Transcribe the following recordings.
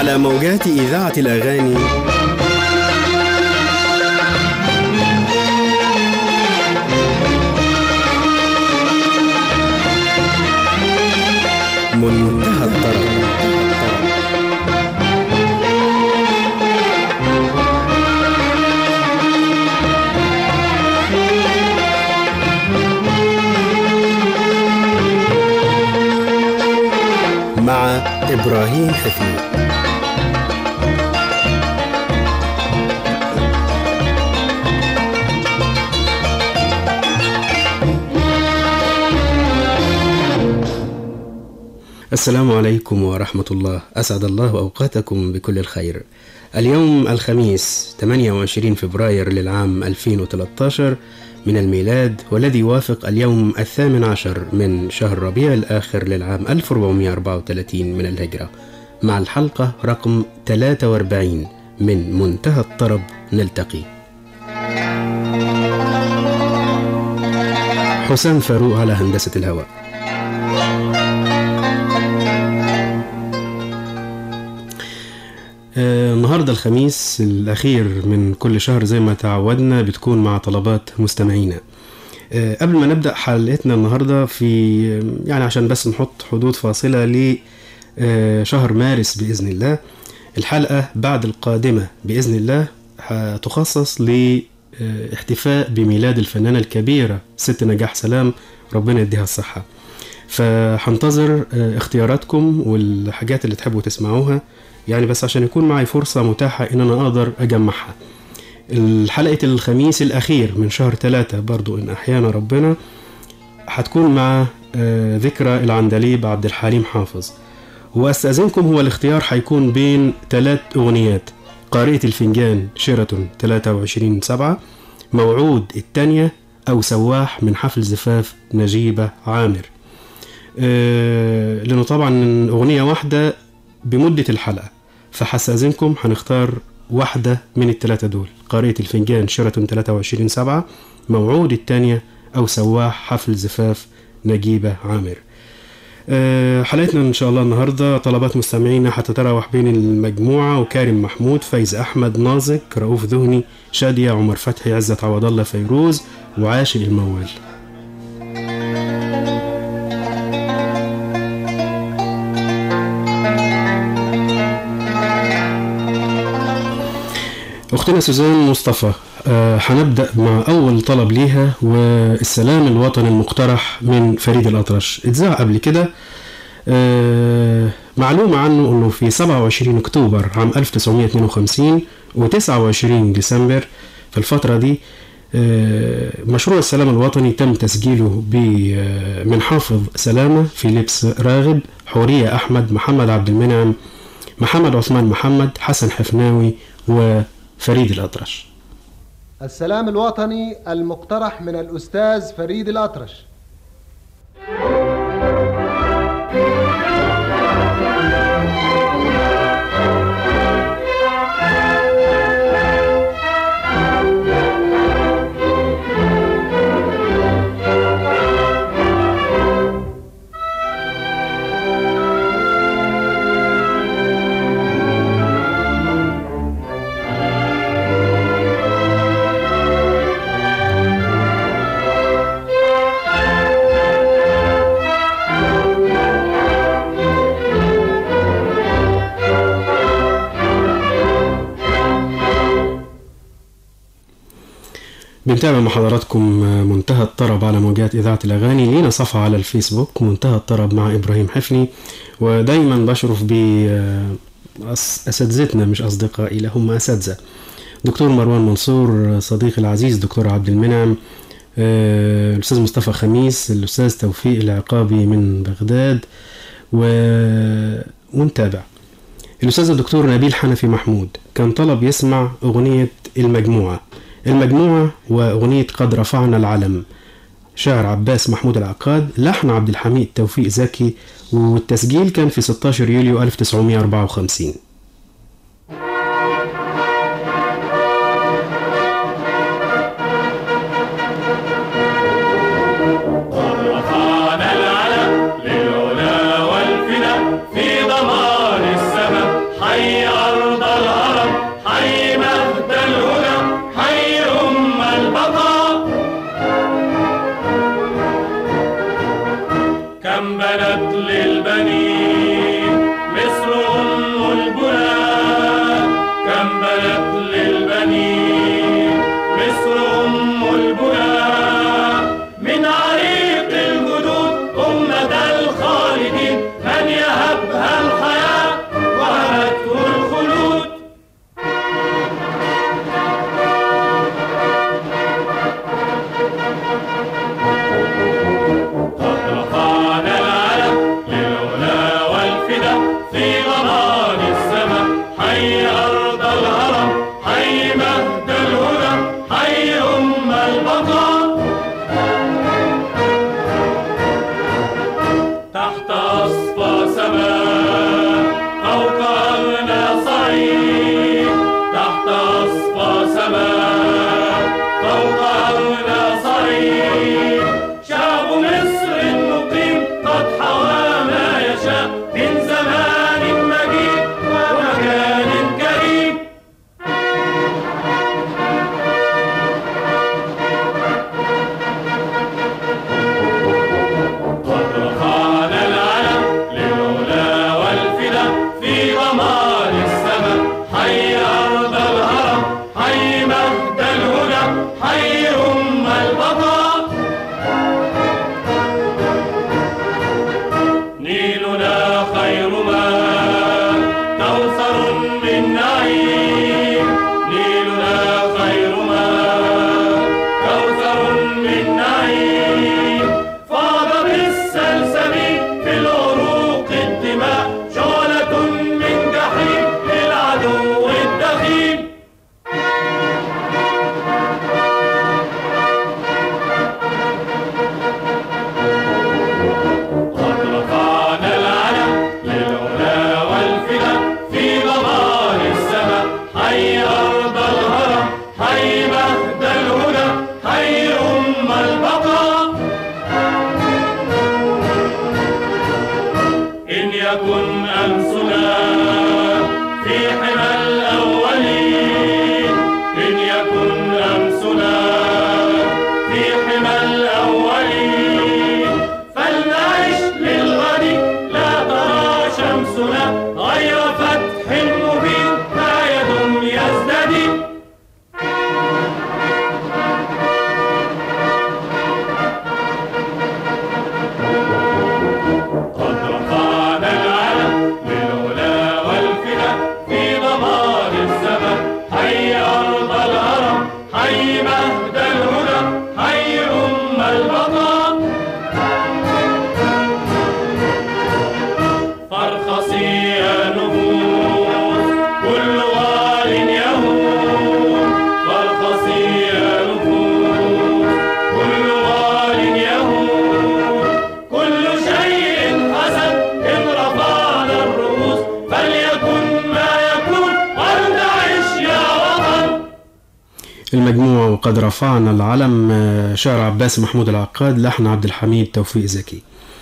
على موجات إذاعة الأغاني منتهى الطرب مع إبراهيم حفيظ السلام عليكم ورحمة الله أسعد الله أوقاتكم بكل الخير اليوم الخميس 28 فبراير للعام 2013 من الميلاد والذي يوافق اليوم الثامن عشر من شهر ربيع الآخر للعام 1434 من الهجرة مع الحلقة رقم 43 من منتهى الطرب نلتقي حسام فاروق على هندسة الهواء آه، النهاردة الخميس الأخير من كل شهر زي ما تعودنا بتكون مع طلبات مستمعينا آه، قبل ما نبدأ حلقتنا النهاردة في يعني عشان بس نحط حدود فاصلة لشهر مارس بإذن الله الحلقة بعد القادمة بإذن الله هتخصص لاحتفاء بميلاد الفنانة الكبيرة ست نجاح سلام ربنا يديها الصحة فهنتظر آه، اختياراتكم والحاجات اللي تحبوا تسمعوها يعني بس عشان يكون معي فرصة متاحة إن أنا أقدر أجمعها الحلقة الخميس الأخير من شهر ثلاثة برضو إن أحيانا ربنا هتكون مع آه، ذكرى العندليب عبد الحليم حافظ وأستأذنكم هو الاختيار هيكون بين ثلاث أغنيات قارئة الفنجان شيراتون 23 سبعة موعود التانية أو سواح من حفل زفاف نجيبة عامر آه، لأنه طبعا أغنية واحدة بمدة الحلقة فحستأذنكم هنختار واحدة من الثلاثة دول قارئة الفنجان شيراتون 23 سبعة موعود التانية أو سواح حفل زفاف نجيبة عامر أه حلقتنا إن شاء الله النهاردة طلبات مستمعينا هتتراوح بين المجموعة وكارم محمود فايز أحمد نازك رؤوف ذهني شادية عمر فتحي عزت عوض الله فيروز وعاشق الموال أختنا سوزان مصطفى آه، هنبدأ مع أول طلب ليها والسلام الوطني المقترح من فريد الأطرش اتذاع قبل كده آه، معلومة عنه أنه في 27 أكتوبر عام 1952 و29 ديسمبر في الفترة دي آه، مشروع السلام الوطني تم تسجيله ب- آه، من حافظ سلامة في لبس راغب حورية أحمد محمد عبد المنعم محمد عثمان محمد حسن حفناوي وفريد الأطرش السلام الوطني المقترح من الأستاذ فريد الأطرش بنتابع مع حضراتكم منتهى الطرب على موجات إذاعة الأغاني لينا صفحة على الفيسبوك منتهى الطرب مع إبراهيم حفني ودايما بشرف ب أس- أساتذتنا مش أصدقائي لا هم أساتذة دكتور مروان منصور صديقي العزيز دكتور عبد المنعم آه، الأستاذ مصطفى خميس الأستاذ توفيق العقابي من بغداد و... ونتابع الأستاذ الدكتور نبيل حنفي محمود كان طلب يسمع أغنية المجموعة المجموعة وأغنية قد رفعنا العلم شعر عباس محمود العقاد لحن عبد الحميد توفيق زكي والتسجيل كان في 16 يوليو 1954 رفعنا العلم للعلا والفدا في ضمان السماء حي كم بنت للبنين مصر أم البنات كم بنت للبنين مصر أم البنات من عريق الجدود أمة الخالدين من يهبها الحياة وهبته الخلود قد رفعنا العلم للعلا والفدا في غمان السماء حي أرض الهرم حي مهد الهدى حي أم البقاء تحت أصفى سماء فوق أغنى صعيد تحت أصفى سماء فوق أغنى صعيد شعب مصر المقيم قد حوى ما يشاء من زمان مجيد ومكان كريم قد رفعنا العلم للعلا والفدا في غمار السماء حي أرض الهرم حي مهد الهدى حي أم البقاء نيلنا خير ماء كوثر من نعيم نيلنا خير ماء كوثر من نعيم فاض بالسلسبيل في العروق الدماء شعلة من جحيم للعدو الدخيل قد رفعنا العلم للعلا والفدا في غمار السماء حي أرض الهرم حي مهد الهدى حي أم البقاء إن يكن أمسنا في حمى الأولين إن يكن أمسنا في حمى الأولين فلنعش للغد لا ترى شمسنا غير فتح مبين لا يدم يزددي قد رفعنا العلم للعلا والفدا في ضمان السماء حي أرض الهرم حي مهد الهدى حي أم البقاء فارخصي يا نفوس كل غال يهون فارخصي يا نفوس كل غال يهون كل شيء حسن إن رفعنا الرؤوس فليكن ما يكون ولنعش يا وطن المجموع وقد رفعنا العلم آه، شعر عباس محمود العقاد لحن عبد الحميد توفيق زكي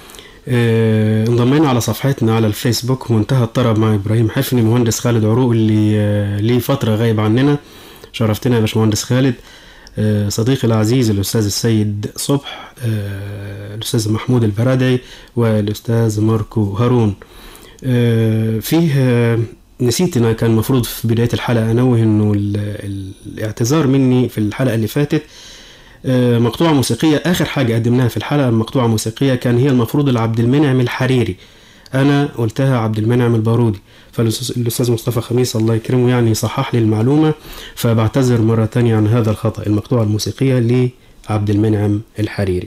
آه، انضمينا على صفحتنا على الفيسبوك منتهى الطرب مع ابراهيم حفني مهندس خالد عروق اللي آه، ليه فتره غايب عننا شرفتنا يا باشمهندس خالد آه، صديقي العزيز الاستاذ السيد صبح آه، الاستاذ محمود البرادعي والاستاذ ماركو هارون آه، فيه آه، نسيت انا كان المفروض في بدايه الحلقه انوه انه ال- ال- الاعتذار مني في الحلقه اللي فاتت آه، مقطوعه موسيقيه اخر حاجه قدمناها في الحلقه مقطوعه موسيقيه كان هي المفروض لعبد المنعم الحريري انا قلتها عبد المنعم البارودي فالاستاذ مصطفى خميس الله يكرمه يعني صحح لي المعلومه فبعتذر مره تانية عن هذا الخطا المقطوعه الموسيقيه لعبد المنعم الحريري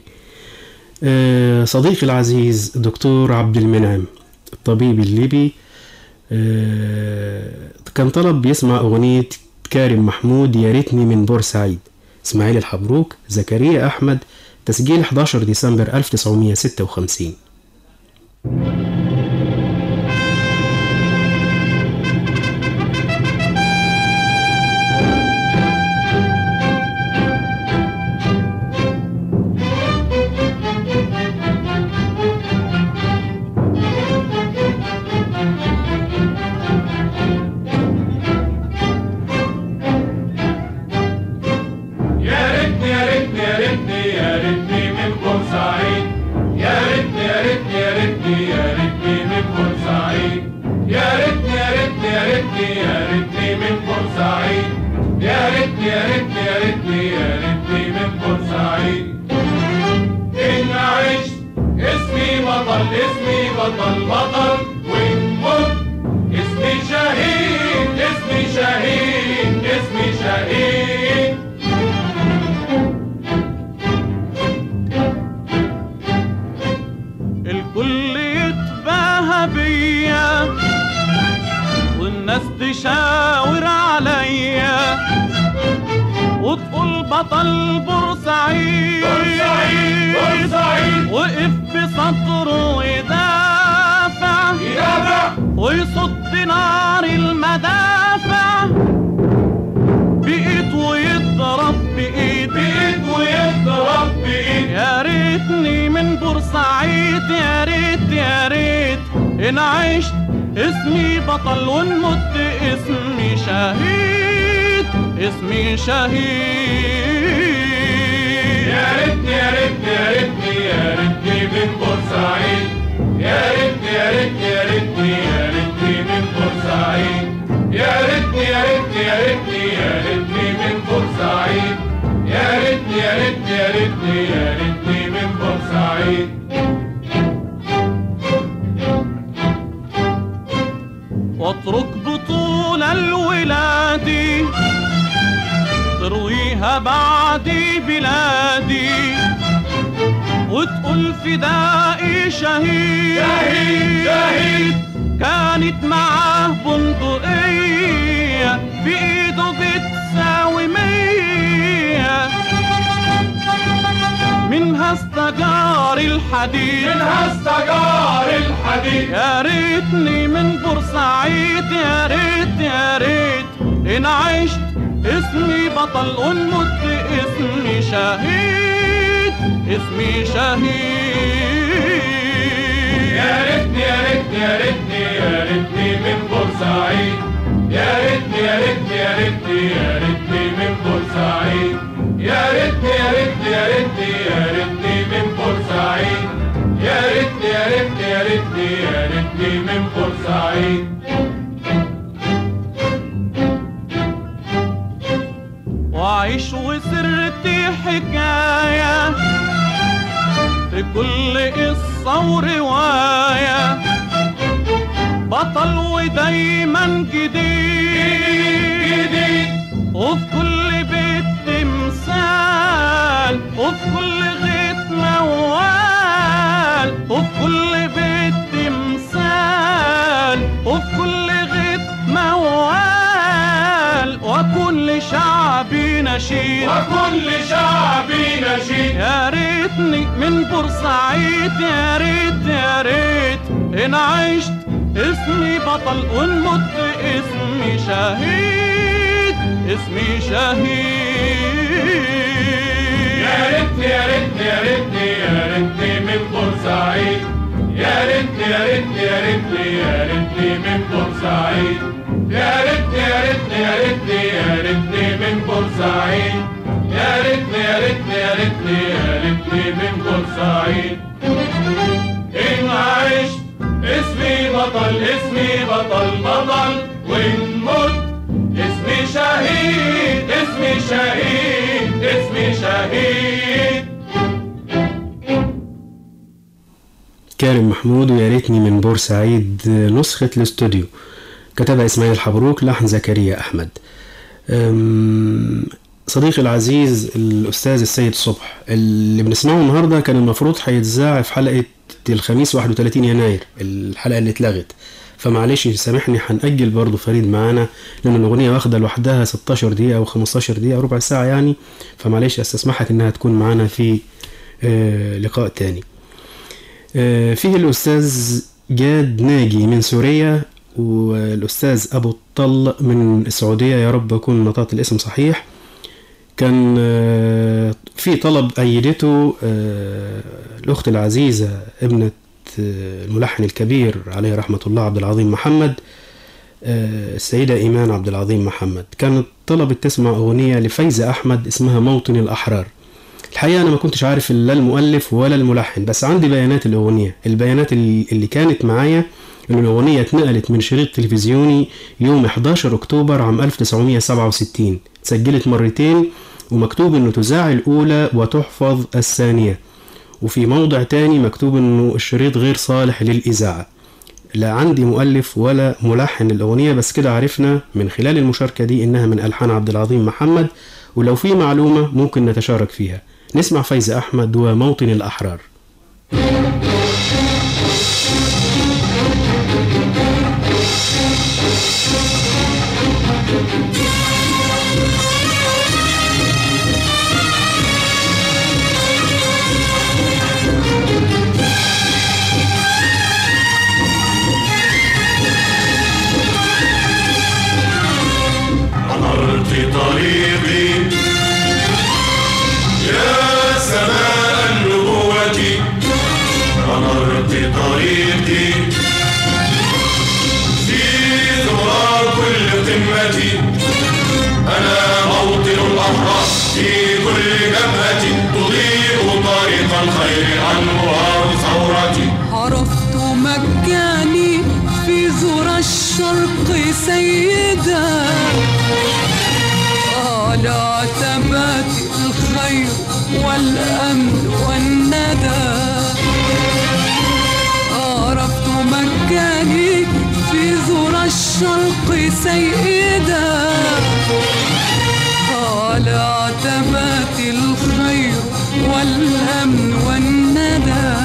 آه، صديقي العزيز دكتور عبد المنعم الطبيب الليبي آه، كان طلب يسمع أغنية كارم محمود يا ريتني من بورسعيد إسماعيل الحبروك زكريا أحمد تسجيل 11 ديسمبر 1956 يا ريتني يا ريتني يا ريتني يا ريتني من بورسعيد يا ريتني يا اسمي بطل بطل ونموت اسمي شهيد اسمي شهيد اسمي شهيد الكل يتباهى بيا والناس تشاور عليا وتقول بطل بورسعيد بورسعيد بورسعيد وقف بسطره ويدافع يدافع ويصد نار المدافع بإيد ويضرب بإيد بإيد ويضرب بإيد يا ريتني من بورسعيد يا ريت يا ريت إن عشت اسمي بطل ونمت اسمي شهيد اسمي شهيد يا ريتني يا ريتني يا ريتني يا ريتني من بورسعيد يا ريتني يا ريتني يا ريتني يا ريتني من بورسعيد يا ريتني يا ريتني يا ريتني يا ريتني من بورسعيد يا ريتني يا ريتني يا ريتني يا ريتني من بورسعيد واترك بطول الولاد ترويها بعدي بلادي وتقول فدائي شهيد شهيد، شهيد. كانت معاه بندقية في ايده بتساوي مية منها استجار الحديد منها استجار الحديد يا ريتني من بورسعيد يا ريت يا ريت إن عشت اسمي بطل ونمت اسمي شهيد اسمي شهيد يا ريتني يا ريتني يا ريتني يا ريتني من بورسعيد يا ريتني يا ريتني يا ريتني يا ريتني من بورسعيد يا ريتني يا ريتني يا ريتني يا ريتني من بورسعيد يا ريتني يا ريتني يا ريتني يا ريتني من بورسعيد وعيش وسرتي حكاية في كل قصة ورواية بطل ودايما جديد وفي كل بيت تمثال وفي كل غيط موال وفي كل بيت تمثال وفي كل غيط موال وكل شعبي نشيد وكل شعبي نشيد يا ريتني من بورسعيد يا ريت يا ريت إن عشت اسمي بطل ونمت اسمي شهيد اسمي شهيد يا ريتني يا ريتني يا ريتني يا ريتني من بورسعيد يا ريتني يا ريتني يا ريتني يا ريتني من بورسعيد يا ريتني يا ريتني يا ريتني يا ريتني من بورسعيد يا ريتني يا ريتني يا ريتني يا ريتني من بورسعيد إن عشت اسمي بطل اسمي بطل بطل وإن مت اسمي شهيد اسمي شهيد اسمي شهيد كارم محمود ويا ريتني من بورسعيد نسخة الاستوديو كتبها إسماعيل حبروك لحن زكريا أحمد أم، صديقي العزيز الأستاذ السيد صبح اللي بنسمعه النهاردة كان المفروض هيتذاع في حلقة الخميس 31 يناير الحلقة اللي اتلغت فمعلش سامحني هنأجل برضه فريد معانا لأن الأغنية واخدة لوحدها 16 دقيقة أو 15 دقيقة ربع ساعة يعني فمعلش أستسمحك إنها تكون معانا في آه، لقاء تاني آه، فيه الأستاذ جاد ناجي من سوريا والأستاذ أبو الطل من السعودية يا رب أكون نطقت الاسم صحيح كان آه، في طلب أيدته آه، الأخت العزيزة ابنة آه، الملحن الكبير عليه رحمة الله عبد العظيم محمد آه، السيدة إيمان عبد العظيم محمد كانت طلبت تسمع أغنية لفايزة أحمد اسمها موطن الأحرار الحقيقة أنا ما كنتش عارف لا المؤلف ولا الملحن بس عندي بيانات الأغنية البيانات اللي اللي كانت معايا إن الأغنية اتنقلت من شريط تلفزيوني يوم 11 أكتوبر عام 1967 اتسجلت مرتين ومكتوب إنه تذاع الأولى وتحفظ الثانية وفي موضع تاني مكتوب انه الشريط غير صالح للإذاعة لا عندي مؤلف ولا ملحن للأغنية بس كده عرفنا من خلال المشاركة دي إنها من ألحان عبد العظيم محمد ولو في معلومة ممكن نتشارك فيها نسمع فايز أحمد وموطن الأحرار عبرت طريقي يا سماء النبوة عبرت طريقي في ذرى كل قمة أنا موطن الأحرار في كل جبهة تضيء طريق الخير أنوار ثورتي عرفت مكاني في ذرى الشرق سيدا على ثبات الخير والأمن والندى عرفت مكاني في ذرى الشرق سيدا على ثبات الخير والأمن والندى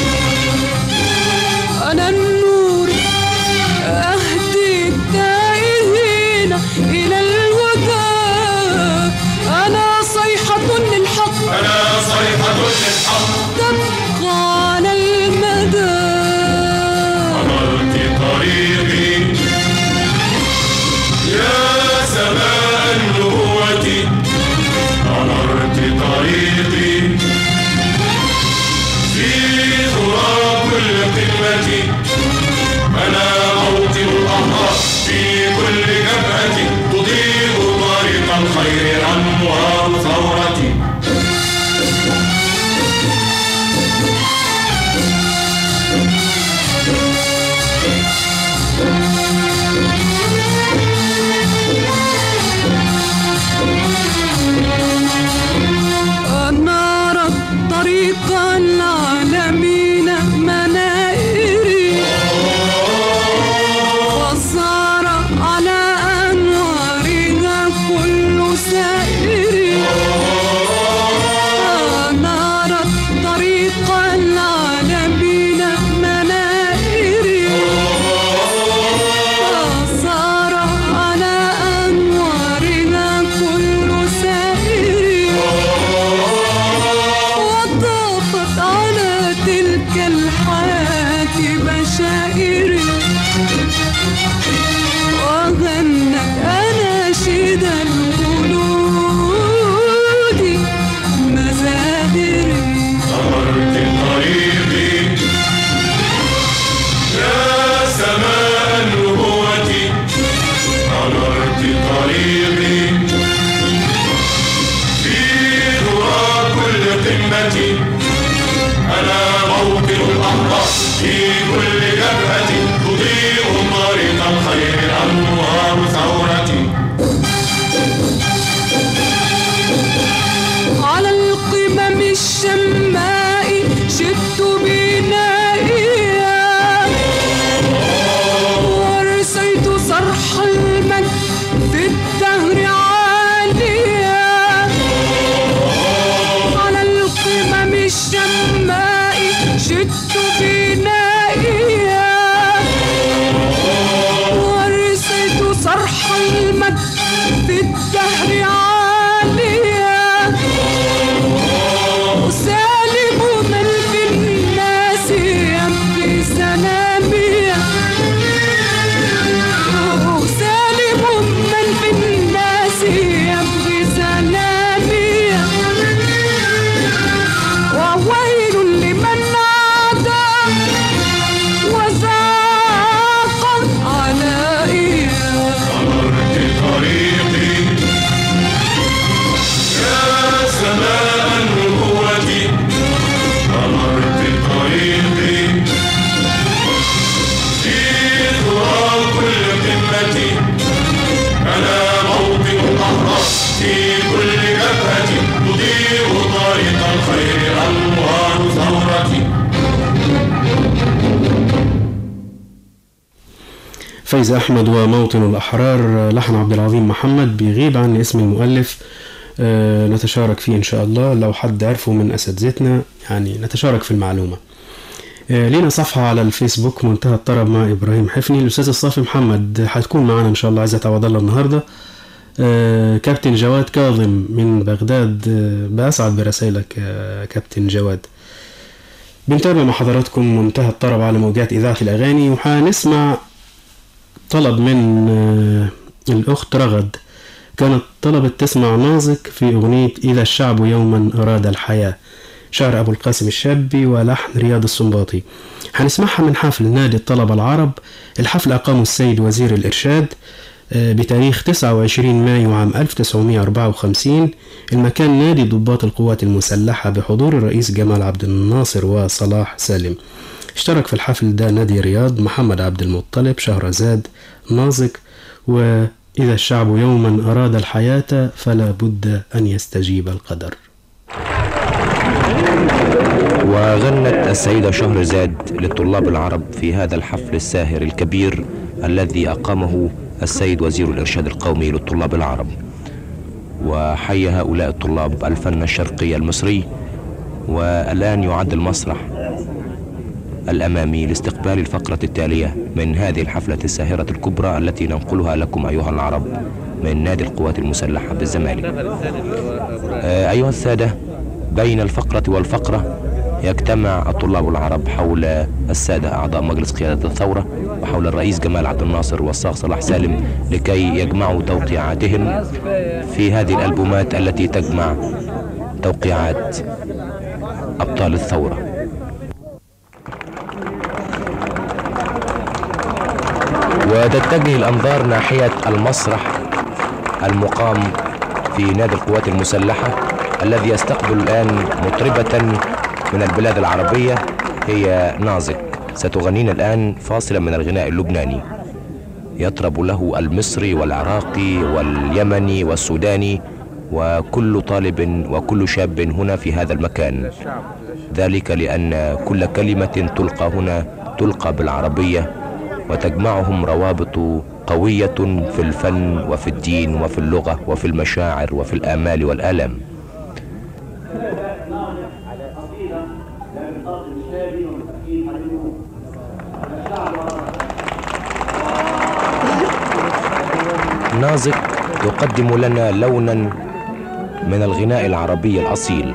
أنا النور أهدي التائهين إلى الهدى أنا صيحة للحق أنا صيحة للحق تبقى على المدى عبرت طريقي يا سماء النبوة عبرت طريقي في ذرى كل قمة أنا موطن الأحرار في كل جبهة تضيء طريق الخير أنوار ثورتي أنار الطريق العالمين منائري فايز أحمد وموطن الأحرار لحن عبد العظيم محمد بيغيب عن اسم المؤلف آه، نتشارك فيه إن شاء الله لو حد عرفه من أساتذتنا يعني نتشارك في المعلومة آه، لينا صفحة على الفيسبوك منتهى الطرب مع إبراهيم حفني الأستاذ الصافي محمد هتكون معنا إن شاء الله عايزة عوض الله النهاردة آه، كابتن جواد كاظم من بغداد آه، بأسعد برسائلك يا كابتن جواد بنتابع مع حضراتكم منتهى الطرب على موجات إذاعة الأغاني وهنسمع طلب من آه، الأخت رغد كانت طلبت تسمع نازك في أغنية إذا الشعب يوما أراد الحياة شعر أبو القاسم الشابي ولحن رياض السنباطي هنسمعها من حفل نادي الطلبة العرب الحفل أقامه السيد وزير الإرشاد آه، بتاريخ 29 مايو عام 1954 المكان نادي ضباط القوات المسلحة بحضور الرئيس جمال عبد الناصر وصلاح سالم اشترك في الحفل ده نادي رياض محمد عبد المطلب شهرزاد نازك وإذا الشعب يوما أراد الحياة فلا بد أن يستجيب القدر وغنت السيدة شهرزاد للطلاب العرب في هذا الحفل الساهر الكبير الذي أقامه السيد وزير الإرشاد القومي للطلاب العرب وحي هؤلاء الطلاب الفن الشرقي المصري والآن يعد المسرح الأمامي لاستقبال الفقرة التالية من هذه الحفلة الساهرة الكبرى التي ننقلها لكم أيها العرب من نادي القوات المسلحة بالزمالك آه، أيها السادة بين الفقرة والفقرة يجتمع الطلاب العرب حول السادة أعضاء مجلس قيادة الثورة وحول الرئيس جمال عبد الناصر والصاغ صلاح سالم لكي يجمعوا توقيعاتهم في هذه الألبومات التي تجمع توقيعات أبطال الثورة وتتجه الأنظار ناحية المسرح المقام في نادي القوات المسلحة الذي يستقبل الآن مطربة من البلاد العربية هي نازك ستغنينا الآن فاصلا من الغناء اللبناني يطرب له المصري والعراقي واليمني والسوداني وكل طالب وكل شاب هنا في هذا المكان ذلك لأن كل كلمة تلقى هنا تلقى بالعربية وتجمعهم روابط قوية في الفن وفي الدين وفي اللغة وفي المشاعر وفي الآمال والآلام نازك يقدم لنا لونا من الغناء العربي الأصيل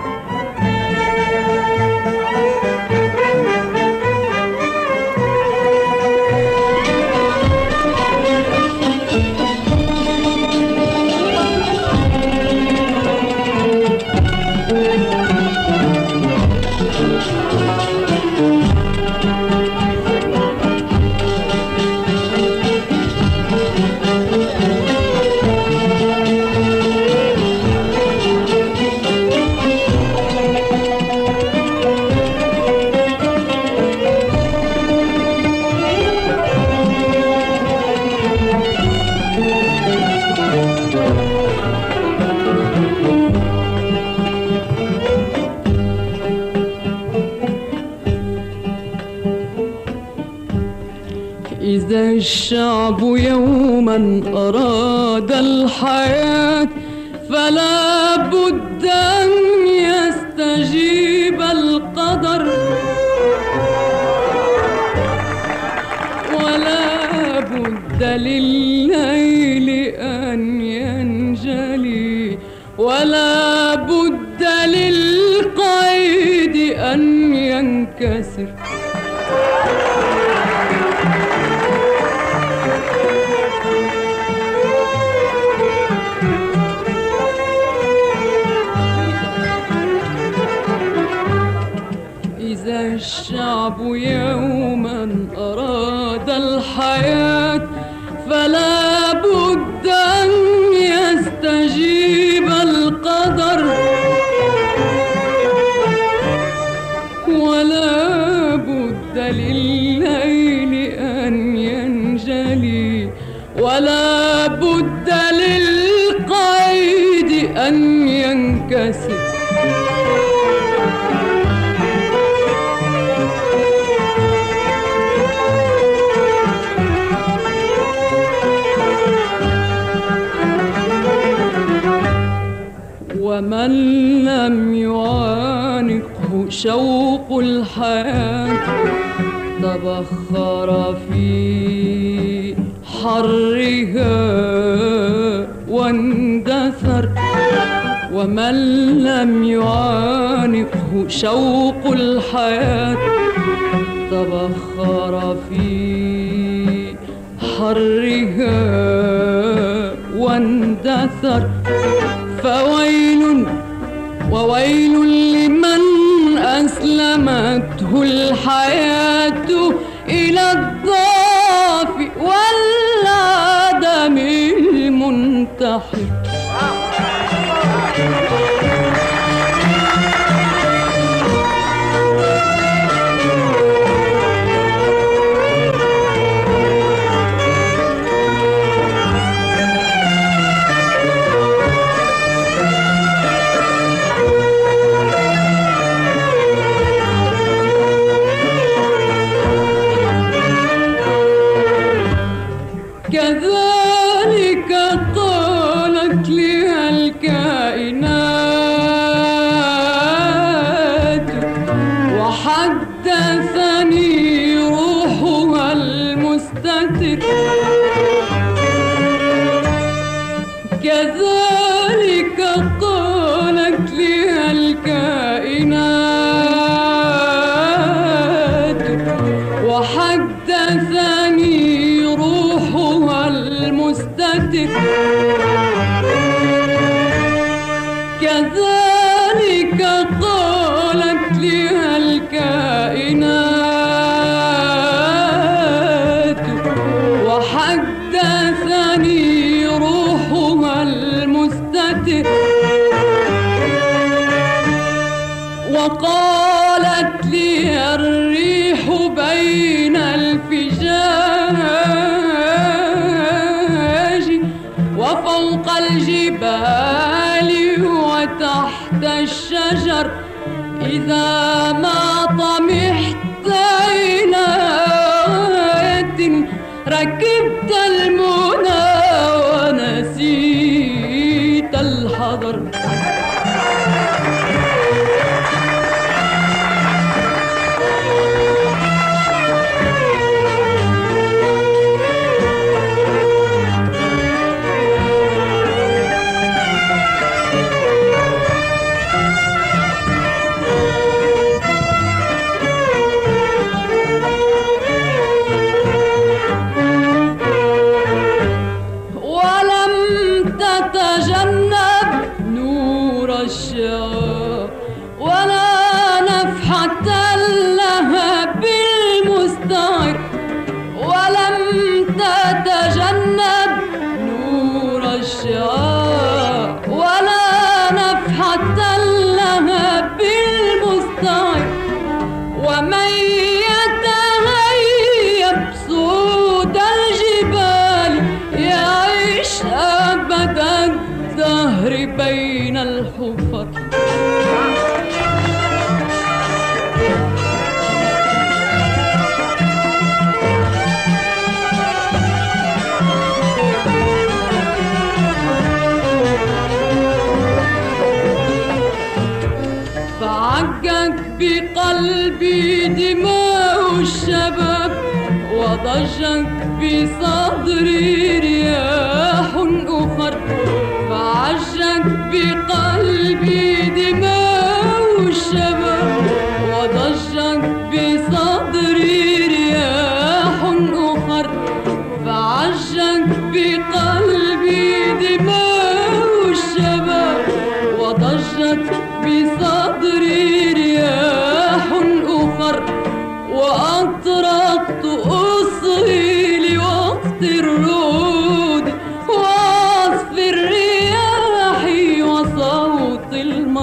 إذا الشعب يوما أراد الحياة فلا بد أن يستجيب القدر ولا بد لليل أن ينجلي ولا بد للقيد أن ينكسر إذا الشعب يوما أراد الحياة فلا بد أن يستجيب القدر ولا بد لليل أن ينجلي ولا بد للقيد أن ينكسر ومن لم يعانقه شوق الحياة تبخر في حرها واندثر ومن لم يعانقه شوق الحياة تبخر في حرها واندثر فويل وويل لمن أسلمته الحياة إلى الضعف والعدم المنتحر كذلك قالت لها الكائنات وحدثني روحها المستتر كذلك قالت لها الكائنات وحدثني روحها المستتر كذلك قالت لها الكائنات وحدثني روحها المستتر وقالت لي الريح بين الفجاج وفوق الجبال وتحت الشجر إذا ما طمحت إلى آية ركبت المنى ونسيت الحضر ولم تتجنب نور الشعاع ولا نفحة لها بالمستعر ولم تتجنب نور الشعاع ولا نفحة لها بالمستعر ومن يتهيب صعود الجبال يعيش أبد الدهر بين الحفر فعجت بقلبي دماء الشباب وضجت بصدري رياح أخر فعجت بقلبي دماء الشباب وضجت بصدري رياح أخر فعجت بقلبي دماء الشباب وضجت بصدري رياح أخر وأطرقت أصغي لوقت الرود وعصف الرياح وصوت الم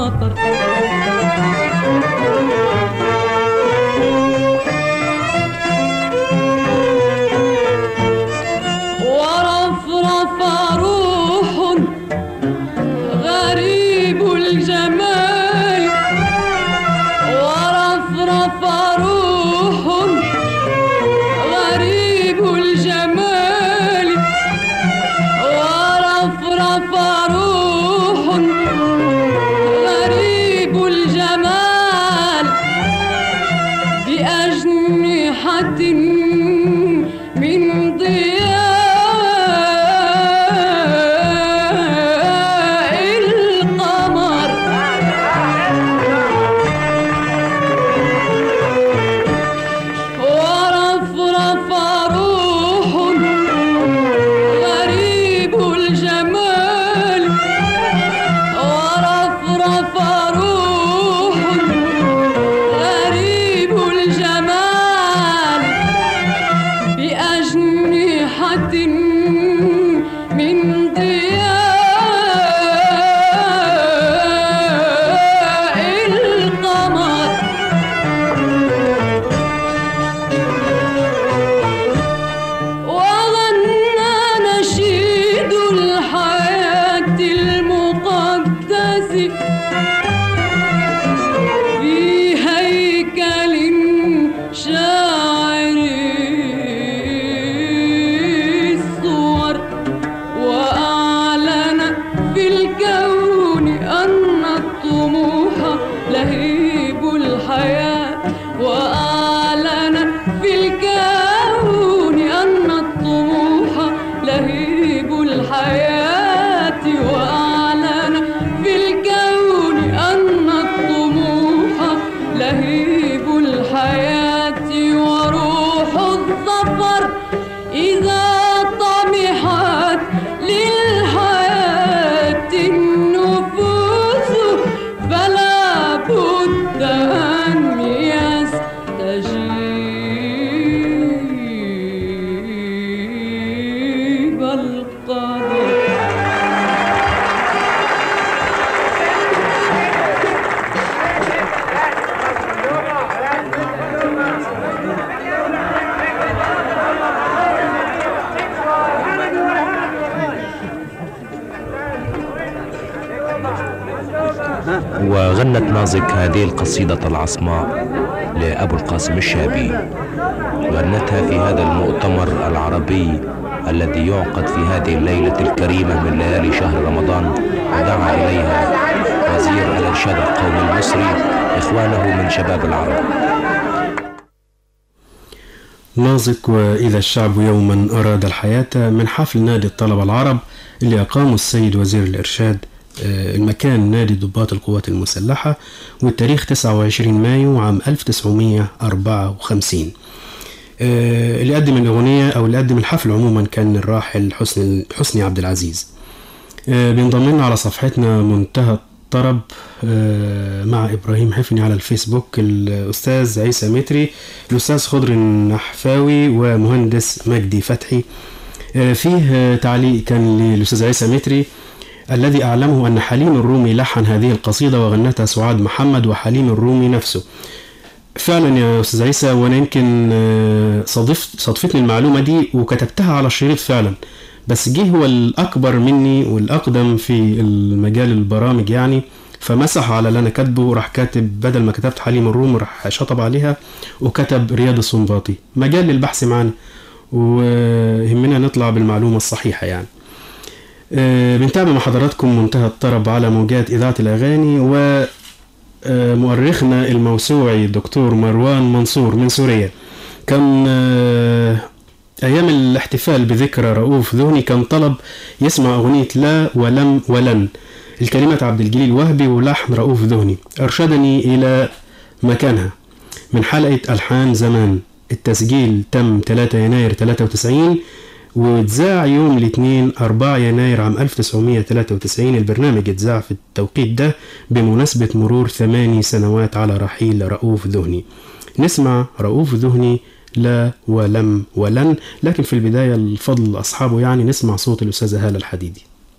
وغنت نازك هذه القصيدة العصماء لأبو القاسم الشابي غنتها في هذا المؤتمر العربي الذي يعقد في هذه الليلة الكريمة من ليالي شهر رمضان ودعا إليها وزير الإرشاد القومي المصري إخوانه من شباب العرب نازك وإذا الشعب يوما أراد الحياة من حفل نادي الطلبة العرب اللي أقامه السيد وزير الإرشاد آه، المكان نادي ضباط القوات المسلحة والتاريخ 29 مايو عام 1954 آه، اللي قدم الأغنية أو اللي قدم الحفل عموما كان الراحل حسني حسني عبد العزيز آه، بينضم لنا على صفحتنا منتهى الطرب آه، مع إبراهيم حفني على الفيسبوك الأستاذ عيسى متري الأستاذ خضر النحفاوي ومهندس مجدي فتحي آه، فيه آه، تعليق كان للأستاذ عيسى متري الذي أعلمه أن حليم الرومي لحن هذه القصيدة وغنتها سعاد محمد وحليم الرومي نفسه فعلا يا استاذ عيسى وانا يمكن آه، صادفت صادفتني المعلومه دي وكتبتها على الشريط فعلا بس جه هو الاكبر مني والاقدم في المجال البرامج يعني فمسح على اللي انا كاتبه وراح كاتب بدل ما كتبت حليم الروم راح شطب عليها وكتب رياض السنباطي مجال للبحث معانا ويهمنا نطلع بالمعلومه الصحيحه يعني آه، بنتابع مع حضراتكم منتهى الطرب على موجات اذاعه الاغاني و آه، مؤرخنا الموسوعي الدكتور مروان منصور من سوريا كان آه، أيام الاحتفال بذكرى رؤوف ذهني كان طلب يسمع أغنية لا ولم ولن الكلمات عبد الجليل وهبي ولحن رؤوف ذهني أرشدني إلى مكانها من حلقة ألحان زمان التسجيل تم 3 يناير 93 واتذاع يوم الاثنين 4 يناير عام 1993 البرنامج اتذاع في التوقيت ده بمناسبة مرور ثماني سنوات على رحيل رؤوف ذهني نسمع رؤوف ذهني لا ولم ولن لكن في البداية الفضل أصحابه يعني نسمع صوت الأستاذة هالة الحديدي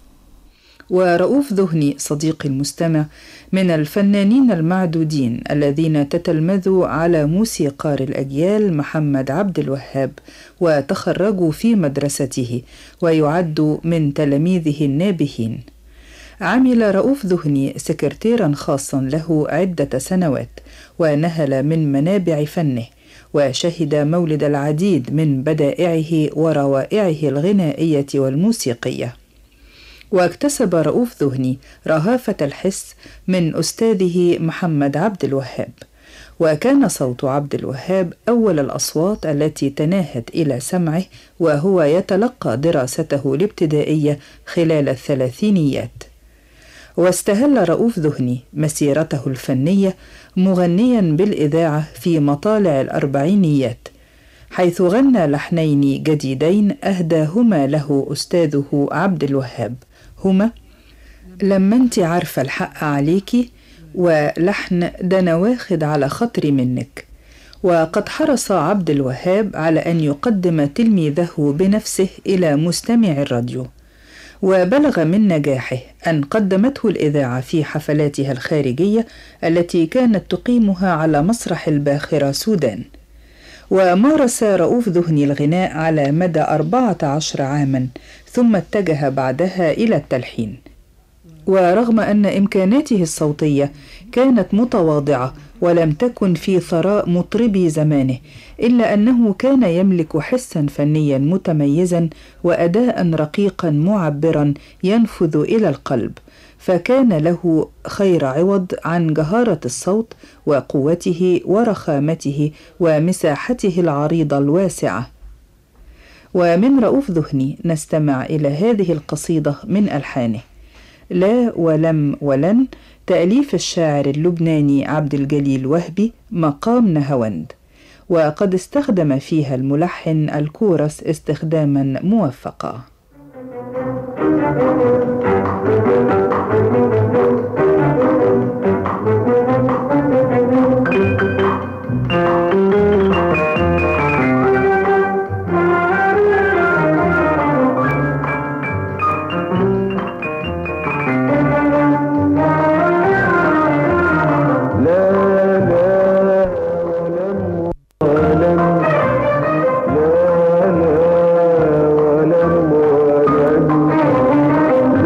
ورؤوف ذهني صديقي المستمع من الفنانين المعدودين الذين تتلمذوا على موسيقار الأجيال محمد عبد الوهاب وتخرجوا في مدرسته ويعد من تلاميذه النابهين عمل رؤوف ذهني سكرتيرا خاصا له عدة سنوات ونهل من منابع فنه وشهد مولد العديد من بدائعه وروائعه الغنائية والموسيقية واكتسب رؤوف ذهني رهافة الحس من أستاذه محمد عبد الوهاب وكان صوت عبد الوهاب أول الأصوات التي تناهت إلى سمعه وهو يتلقى دراسته الابتدائية خلال الثلاثينيات واستهل رؤوف ذهني مسيرته الفنية مغنيا بالإذاعة في مطالع الأربعينيات حيث غنى لحنين جديدين أهداهما له أستاذه عبد الوهاب هما لما انت عارفة الحق عليكي ولحن ده أنا واخد على خاطري منك وقد حرص عبد الوهاب على أن يقدم تلميذه بنفسه إلى مستمع الراديو وبلغ من نجاحه أن قدمته الإذاعة في حفلاتها الخارجية التي كانت تقيمها على مسرح الباخرة سودان ومارس رؤوف ذهني الغناء على مدى أربعة عشر عاما ثم اتجه بعدها إلى التلحين ورغم أن إمكاناته الصوتية كانت متواضعة ولم تكن في ثراء مطربي زمانه إلا أنه كان يملك حسا فنيا متميزا وأداء رقيقا معبرا ينفذ إلى القلب فكان له خير عوض عن جهارة الصوت وقوته ورخامته ومساحته العريضة الواسعة ومن رؤوف ذهني نستمع إلى هذه القصيدة من ألحانه لا ولم ولن تأليف الشاعر اللبناني عبد الجليل وهبي مقام نهاوند وقد استخدم فيها الملحن الكورس استخداما موفقا لا لا ولم ولن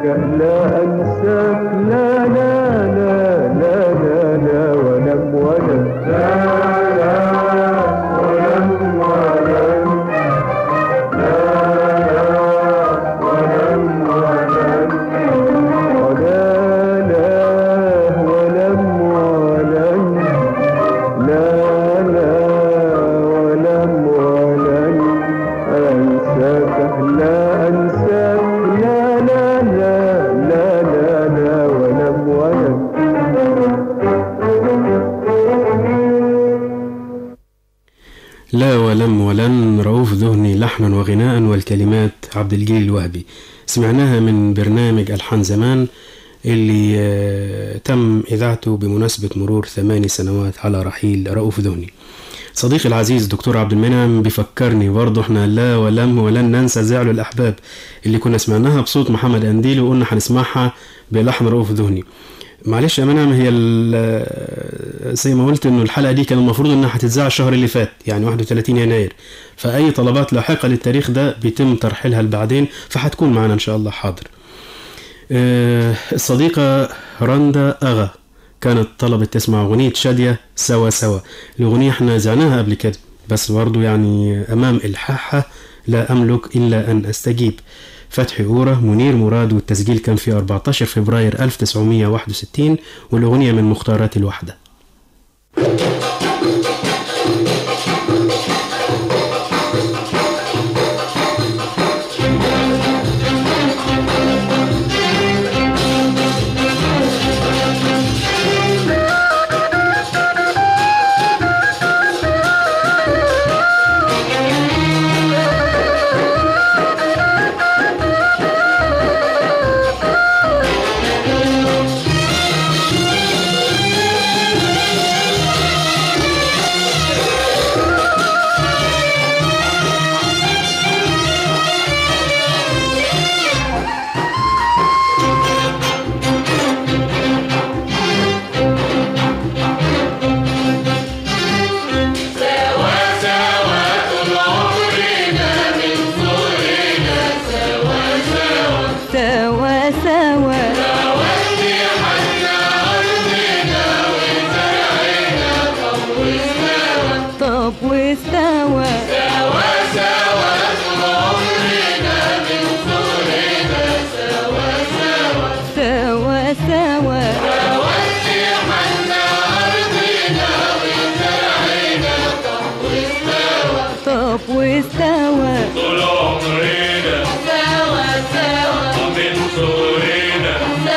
لا أنساك لا لا لا لا لا لا ولم ولم لا لا ولم ولم لا لا ولم ولم ولا لا ولم ولم لا لا ولم ولم أنساك لا أنساك لا لا لا لا لا لا ولم ولم لا ولم ولن رؤوف ذهني لحنا وغناء والكلمات عبد الجليل الوهبي سمعناها من برنامج ألحان زمان اللي آه، تم إذاعته بمناسبة مرور ثماني سنوات على رحيل رؤوف ذهني صديقي العزيز دكتور عبد المنعم بيفكرني برضه احنا لا ولم ولن ننسى زعل الأحباب اللي كنا سمعناها بصوت محمد أنديل وقلنا هنسمعها بلحن رؤوف ذهني معلش يا منعم هي ال- زي ما قلت انه الحلقه دي كان المفروض انها هتتذاع الشهر اللي فات يعني 31 يناير فاي طلبات لاحقه للتاريخ ده بيتم ترحيلها لبعدين فهتكون معنا ان شاء الله حاضر آه، الصديقه رندا اغا كانت طلبت تسمع اغنيه شاديه سوا سوا الاغنيه احنا زعناها قبل كده بس برضو يعني امام الحاحها لا املك الا ان استجيب فتحي أورة منير مراد والتسجيل كان في 14 فبراير 1961 والأغنية من مختارات الوحدة سوا سوا طب واستوى سوا سوا طب واستوى طول عمرنا سوا سوا من صغرنا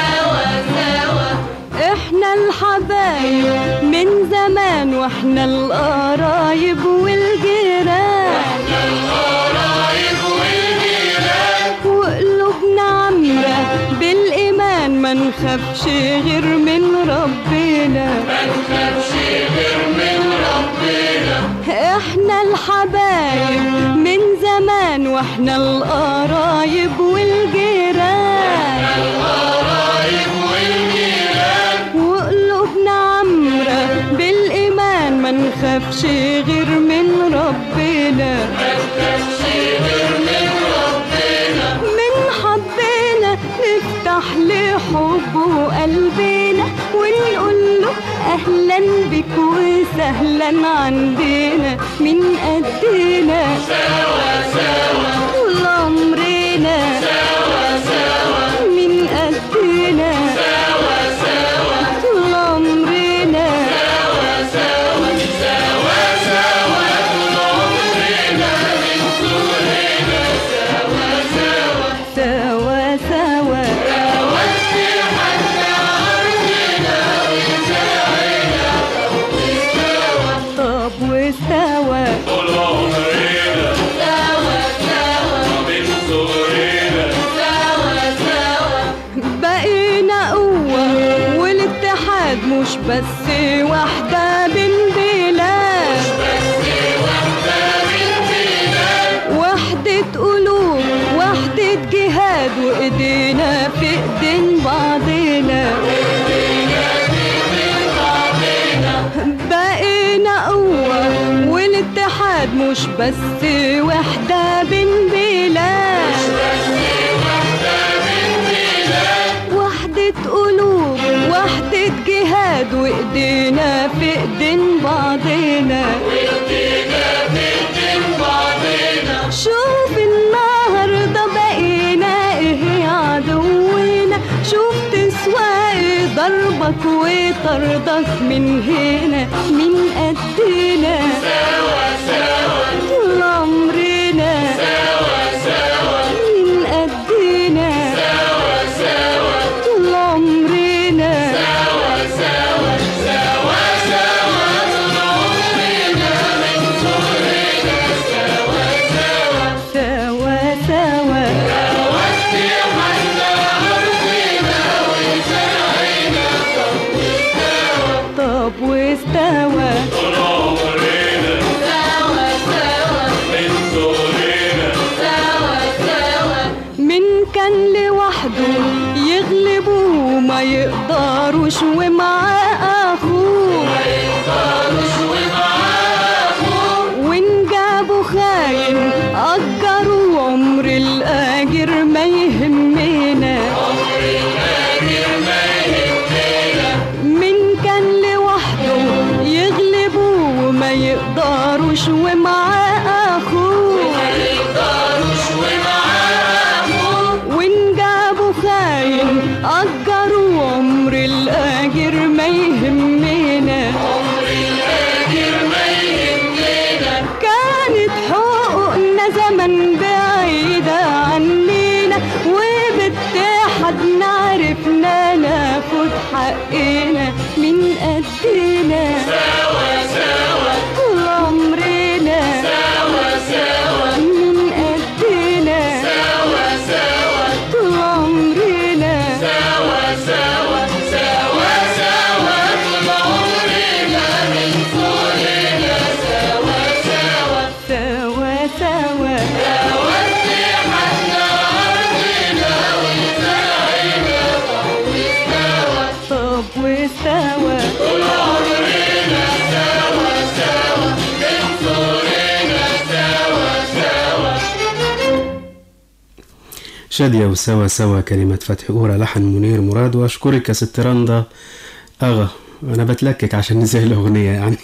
احنا الحبايب من زمان واحنا القرايب والجيران القرايب والجيران وقلوبنا عمرة بالإيمان ما نخافش غير من ربنا ما نخافش غير من ربنا احنا الحبايب من زمان واحنا القرايب والجيران القرايب والجيران وقلوبنا عمرة بالإيمان ما نخافش غير من ربنا ما نخافش غير من ربنا من حبنا نفتح لحبه قلبنا ونقول له أهلا بك وسهلا عندنا من قدنا سوا سوا طول عمرنا سوا سوا من قدنا سوا سوا طول عمرنا سوا سوا سوا سوا طول عمرنا من صغرنا سوا سوا سوا سوا ودي حتى أرضنا وزرعنا طب واستوى طول عمرنا سوا سوا من صغرنا سوا سوا بقينا قوة والاتحاد مش بس واحدة بين بلاد وحدة قلوب وحدة جهاد وإيدينا في إيدين بعضنا بقينا قوة والاتحاد مش بس وحدة بين بلاد اتحاد وايدينا في ايدين بعضنا شوف النهارده بقينا ايه عدونا شوف تسوى ايه ضربك وطردك من هنا من قدنا سوا سوا طول عمرنا سوا سوا من قدنا سوا سوا طول عمرنا سوا سوا سوا سوا طول عمرنا من صغرنا سوا سوا سوا سوا طب واستوى سوا سوا سوا سوا من كان لوحده يغلبوا ما يقدروش ومعاه اخوه ما يقدروش ومعاه اخوه وان جابوا خاين اجروا عمر الاجر ما يهمنا عمر الاجر ما يهمنا من كان لوحده يغلبوا وما يقدروش ومعاه اخوه ما يقدروش ومعاه اخوه وان جابوا خاين اجروا عمر الاجر ما يهمنا عمر الاجر ما يهمنا كانت حقوقنا زمن بعيدة عنينا وباتحادنا عرفنا ناخد حقنا من قدنا سوا سوا طول عمرنا سوا سوا من قدنا سوا سوا طول عمرنا سوا سوا سوا سوا طول عمرنا من صغرنا سوا سوا سوا سوا سوا اتحادنا عرضنا وزرعنا طب واستوى طول عمرنا سوا سوا من صغرنا سوا سوا شادية وسوا سوا كلمة فتحي أورا لحن منير مراد وأشكرك يا ست رندا أغا أنا بتلكك عشان نزهي الأغنية يعني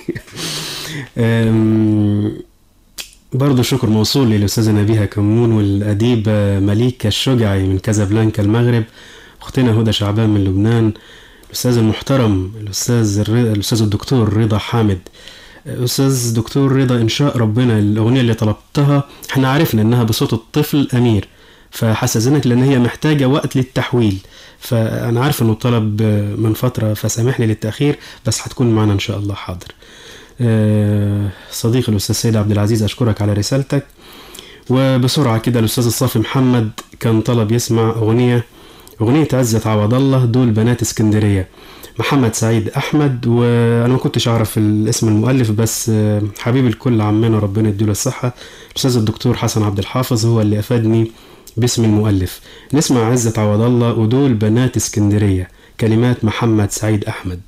أم، برضو شكر موصول للأستاذة نبيهة كمون والأديبة مليكة الشجعي من كازابلانكا المغرب أختنا هدى شعبان من لبنان الأستاذ المحترم الأستاذ الر- الأستاذ الدكتور رضا حامد أستاذ دكتور رضا إن شاء ربنا الأغنية اللي طلبتها احنا عرفنا إنها بصوت الطفل أمير فحسزنك لأن هي محتاجة وقت للتحويل فأنا عارف إنه طلب من فترة فسامحني للتأخير بس هتكون معنا إن شاء الله حاضر آه، صديقي الأستاذ سيد عبد العزيز أشكرك على رسالتك وبسرعة كده الأستاذ الصافي محمد كان طلب يسمع أغنية أغنية عزت عوض الله دول بنات اسكندرية محمد سعيد أحمد وأنا ما كنتش أعرف الاسم المؤلف بس آه، حبيب الكل عمنا ربنا يديله الصحة الأستاذ الدكتور حسن عبد الحافظ هو اللي أفادني باسم المؤلف نسمع عزت عوض الله ودول بنات اسكندرية كلمات محمد سعيد أحمد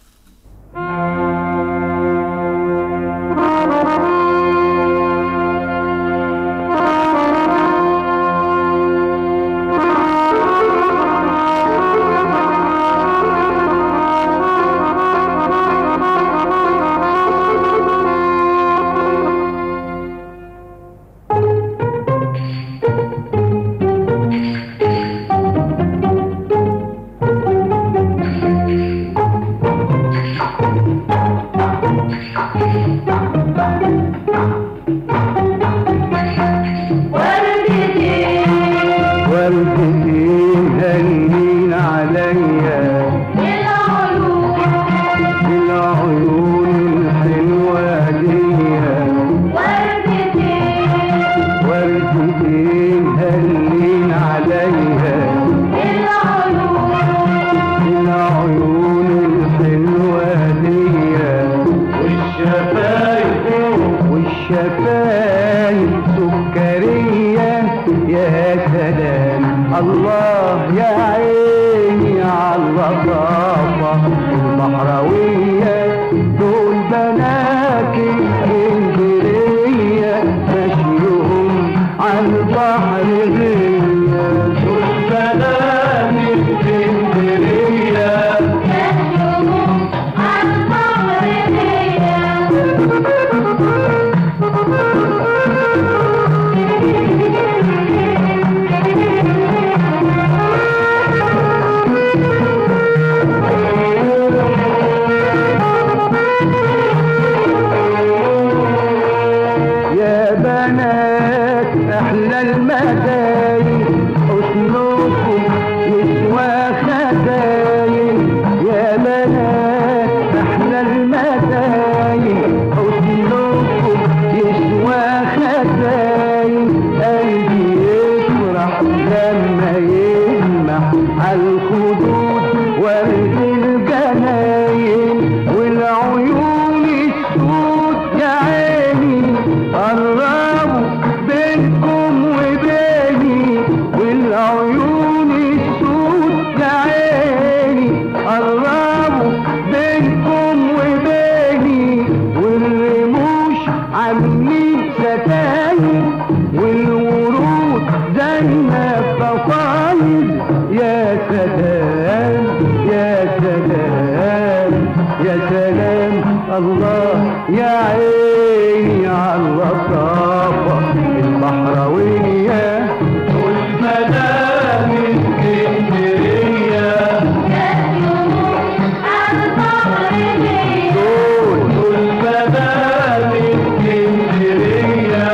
والدتي هنين عليا بالعيون الحلوة ديا والدتي هنين عليا بالعيون الحلوة ديا والشفايف والشفايف سكرية يا سلام الله يا عيني على اللطافة البحراوية دول بنات اسكندرية مشيهم على البحر غية دول بنات اسكندرية الله يا عيني على اللطافة البحراوية والمدام اسكندرية دول والمدام اسكندرية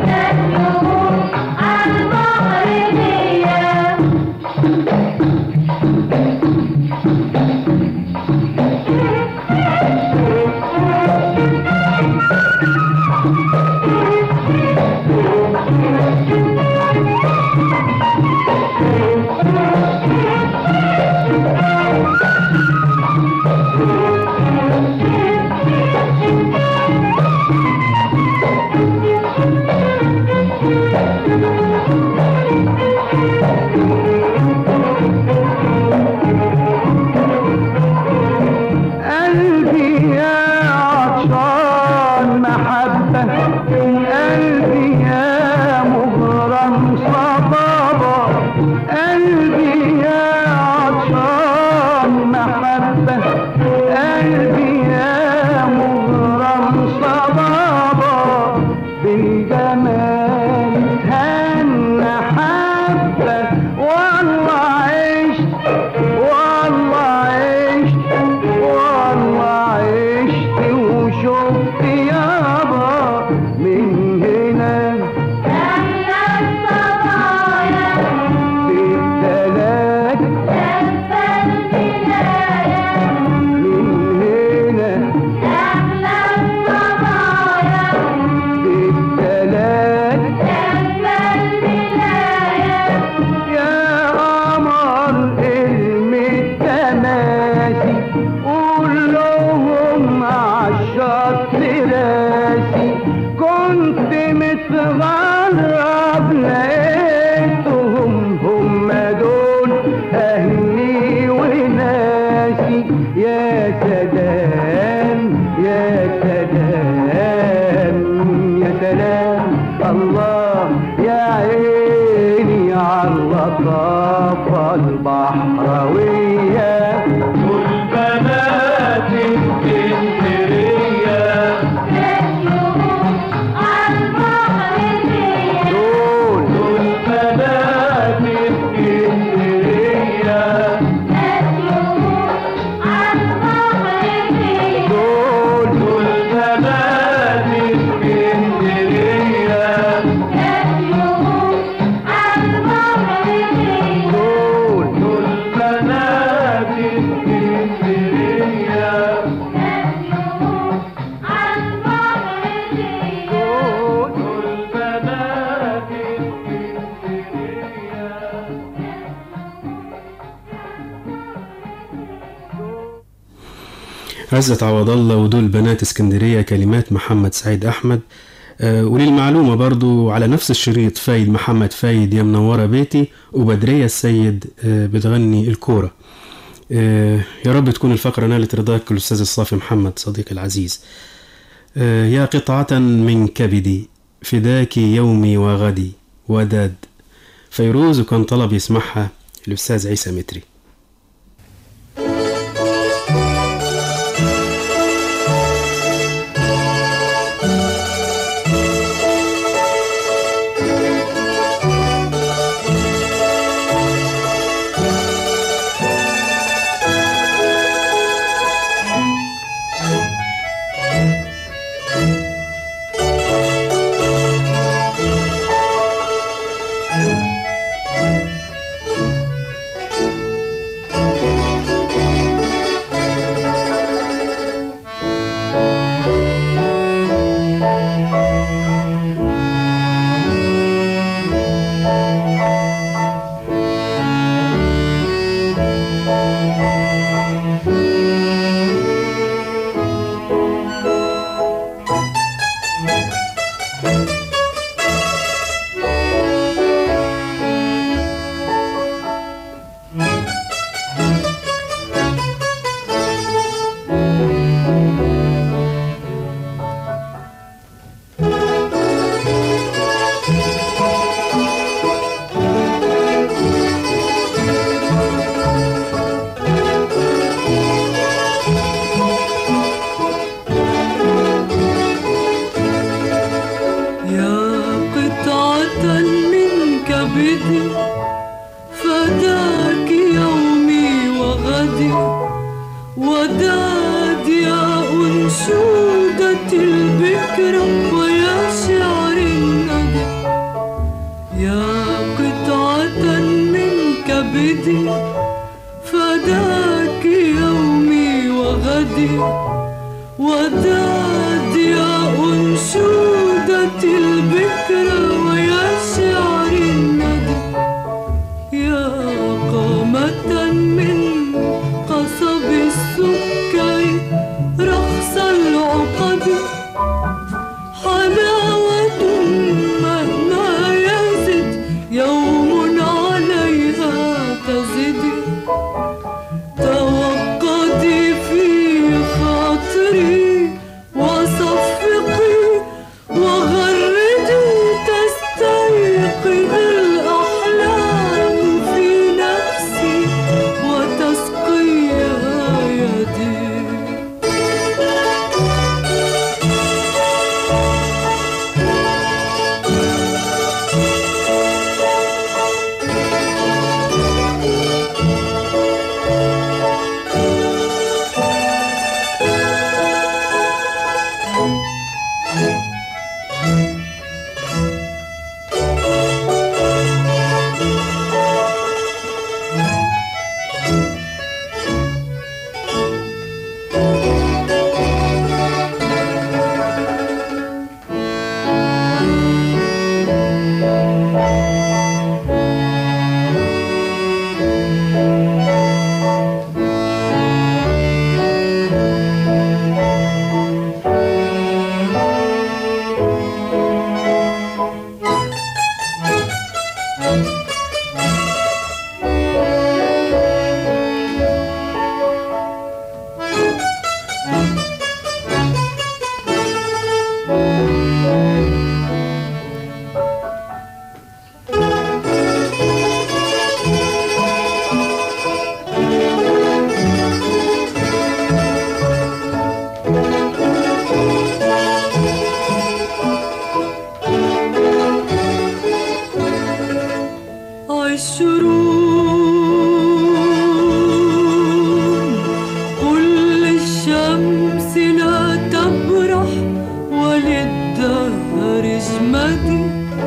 قلبي يا عطشان محبة قلبي يا مغرم صبابة قلبي يا عطشان محبة قلبي يا مغرم صبابة بالجمال هن حبة والله عشت والله عشت والله عشت وشفت يابا من هنا بالثلاث من هنا بالثلاث يا قمر المتماسي قول لهم عالشط راسي كنت متغرب لقيتهم هم دول اهلي وناسي يا سلام يا سلام يا سلام الله يا عيني على اللطافة البحراوية والبنات اسكندرية دول والبنات اسكندرية دول والبنات اسكندرية دول والبنات اسكندرية دول والبنات عزت عوض الله ودول بنات اسكندرية كلمات محمد سعيد أحمد آه، وللمعلومة برضو على نفس الشريط فايد محمد فايد يا منورة بيتي وبدرية السيد آه، بتغني الكورة آه، يا رب تكون الفقرة نالت رضاك الأستاذ الصافي محمد صديقي العزيز آه، يا قطعة من كبدي فداك يومي وغدي وداد فيروز وكان طلب يسمعها الأستاذ عيسى متري بدي ودادي أنشودة البكرة ويا شعر الندى يا قامة من قصب السكر رخص العقد حلاوة مهما يزد يوم عليها تزدي توقدي في خاطري وصفقي وغردي تستيقظ الأحلام في نفسي وتسقيها يدي عشرون قل للشمس لا تبرح وللدهر اجمدي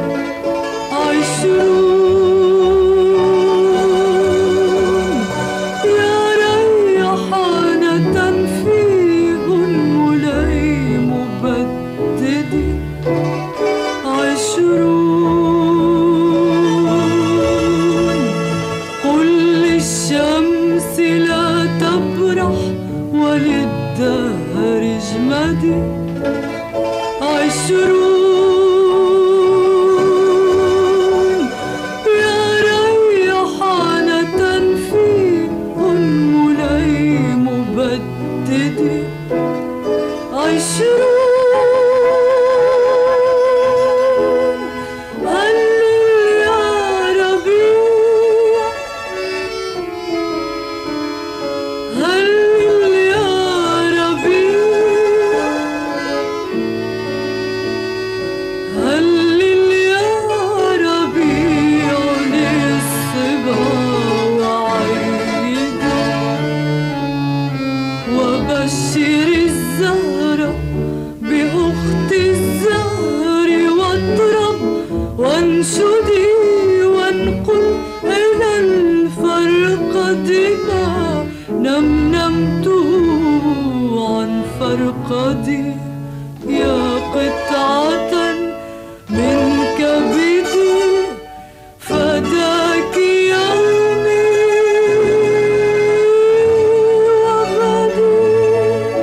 عشرون يا ريحانة فيه المليم بددي عشرون قل للشمس لا تبرح وللدهر اجمدي عشرون يا ريحانة فيه المليم بددي عشرون هلل يا ربيع هلل يا ربيع هلل يا ربيع للصبا وعيدا وبشر الزهرة بأخت الزهر واضرب وانشدي وانقل إلى الفرقد ما نمنمت عن فرقدي يا قطعة من كبدي فداك يومي وغدي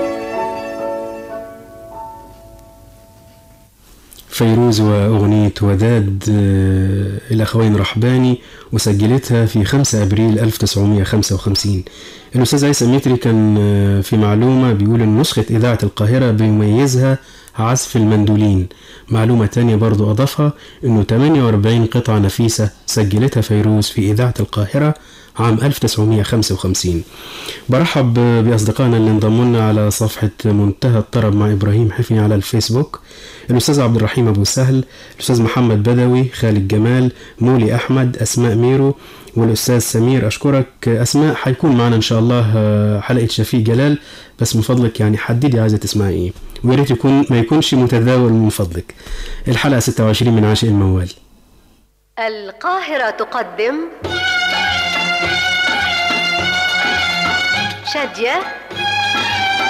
فيروز وأغنية وداد آه، الأخوين رحباني وسجلتها في 5 أبريل 1955 الأستاذ عيسى متري كان آه، في معلومة بيقول إن نسخة إذاعة القاهرة بيميزها عزف المندولين معلومة تانية برضو أضافها إنه 48 قطعة نفيسة سجلتها فيروز في إذاعة القاهرة عام 1955 برحب بأصدقائنا اللي انضموا لنا على صفحة منتهى الطرب مع إبراهيم حفني على الفيسبوك الأستاذ عبد الرحيم أبو سهل الأستاذ محمد بدوي خالد جمال مولي أحمد أسماء ميرو والأستاذ سمير أشكرك أسماء حيكون معنا إن شاء الله آه، حلقة شفيق جلال بس من فضلك يعني حددي عايزة تسمعي إيه ويا ريت يكون ما يكونش متداول من فضلك الحلقة 26 من عاشق الموال القاهرة تقدم شادية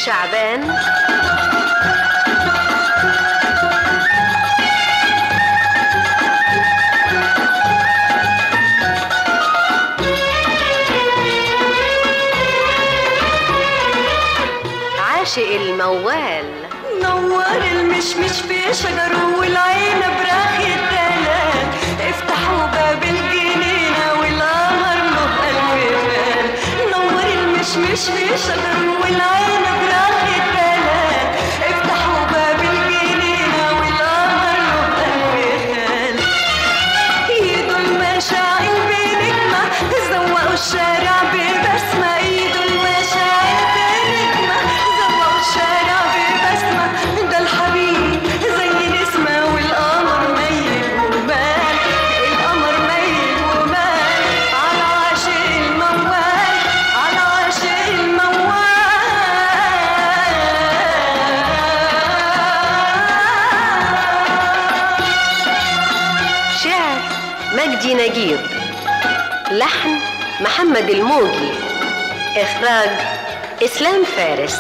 شعبان عاشق الموال نور المشمش في شجره والعنب راخ الدلال افتحوا باب الجنينة والقمر له ألف خال نور المشمش في شجره والعنب راخ الدلال افتحوا باب الجنينة والقمر له ألف خال ايده المشاعل بنجمة زوقوا الشارع ببسمة ايده المشاعل بنجمة زوقوا الشارع ببسمة ده الحبيب زي نسمة والقمر ميل ومال القمر ميل ومال على عاشق الموال على عاشق الموال شعر مجدي نجيب لحن محمد الموجي إخراج إسلام فارس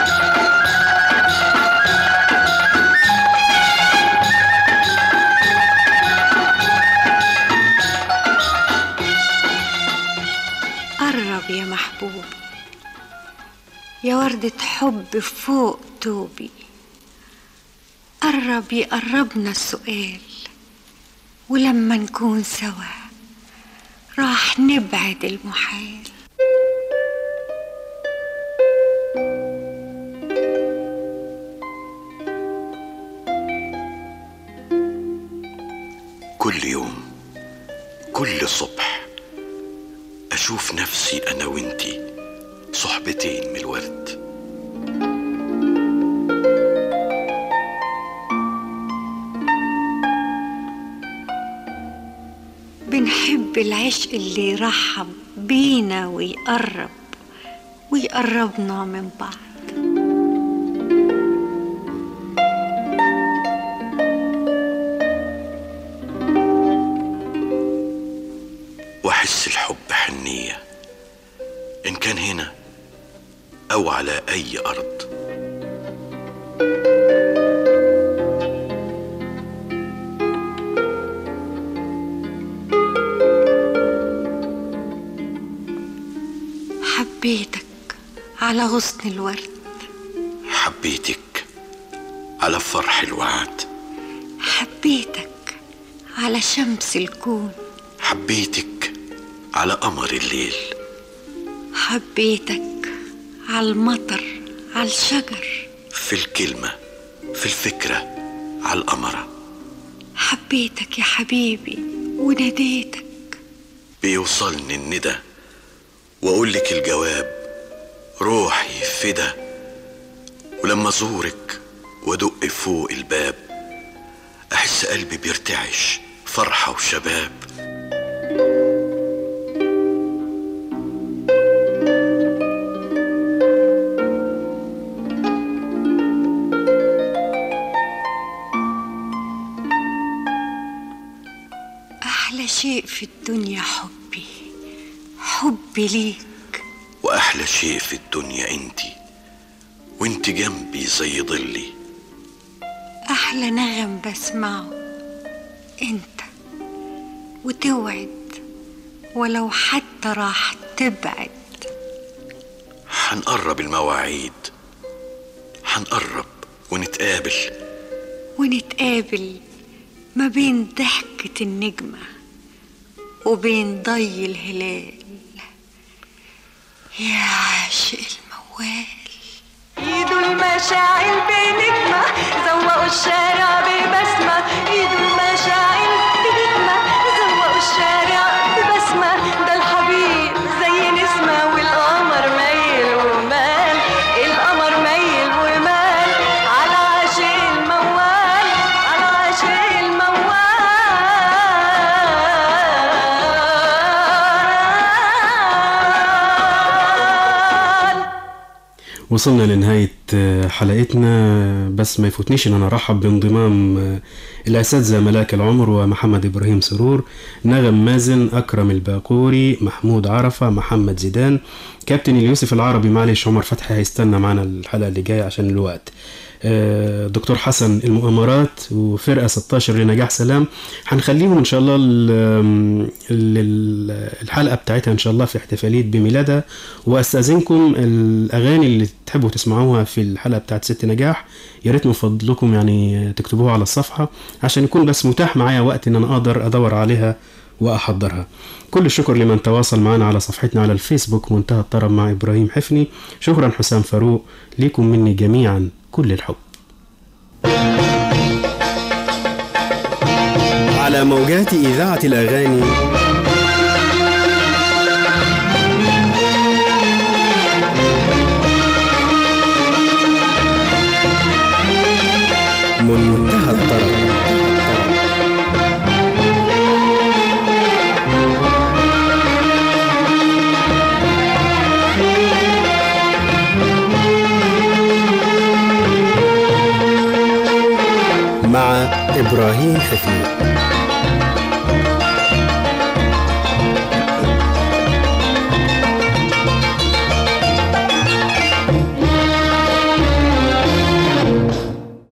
قرب يا محبوب يا وردة حب فوق توبي قرب يقربنا السؤال ولما نكون سوا راح نبعد المحال كل يوم كل صبح أشوف نفسي أنا وإنتي صحبتين من الورد بنحب العشق اللي يرحب بينا ويقرب ويقربنا من بعض وأحس الحب حنية إن كان هنا أو على أي أرض حبيتك على غصن الورد حبيتك على فرح الوعد حبيتك على شمس الكون حبيتك على قمر الليل حبيتك على المطر على الشجر في الكلمة في الفكرة على القمرة حبيتك يا حبيبي وناديتك بيوصلني الندى واقول لك الجواب روحي فدا ولما ازورك وادق فوق الباب احس قلبي بيرتعش فرحه وشباب أحلى شيء في الدنيا حبي حبي ليك واحلى شيء في الدنيا انتي وانت جنبي زي ضلي أحلى نغم بسمعه أنت وتوعد ولو حتى راح تبعد هنقرب المواعيد هنقرب ونتقابل ونتقابل ما بين ضحكة النجمة وبين ضي الهلال يا عاشق الموال ايده المشاعل بنجمة زوقوا الشارع ببسمة ايده المشاعل بنجمة زوقوا الشارع ببسمة ده الحبيب زي نسمة والقمر ميل ومال القمر ميل ومال على عاشق الموال على عاشق الموال وصلنا لنهاية آه، حلقتنا بس ما يفوتنيش ان انا ارحب بانضمام آه، الاساتذة ملاك العمر ومحمد ابراهيم سرور نغم مازن اكرم الباقوري محمود عرفة محمد زيدان كابتن اليوسف العربي معلش عمر فتحي هيستنى معنا الحلقة اللي جاية عشان الوقت آه، دكتور حسن المؤامرات وفرقة 16 لنجاح سلام هنخليهم ان شاء الله ال- ال- الحلقة بتاعتها ان شاء الله في احتفالية بميلادها واستاذنكم الاغاني اللي تحبوا تسمعوها في الحلقة بتاعت ست نجاح يا ريت من فضلكم يعني تكتبوها على الصفحة عشان يكون بس متاح معايا وقت ان انا اقدر ادور عليها واحضرها كل الشكر لمن تواصل معنا على صفحتنا على الفيسبوك منتهى الطرب مع ابراهيم حفني شكرا حسام فاروق ليكم مني جميعا كل الحب على موجات إذاعة الأغاني منتهى الطرب مع إبراهيم حفيظ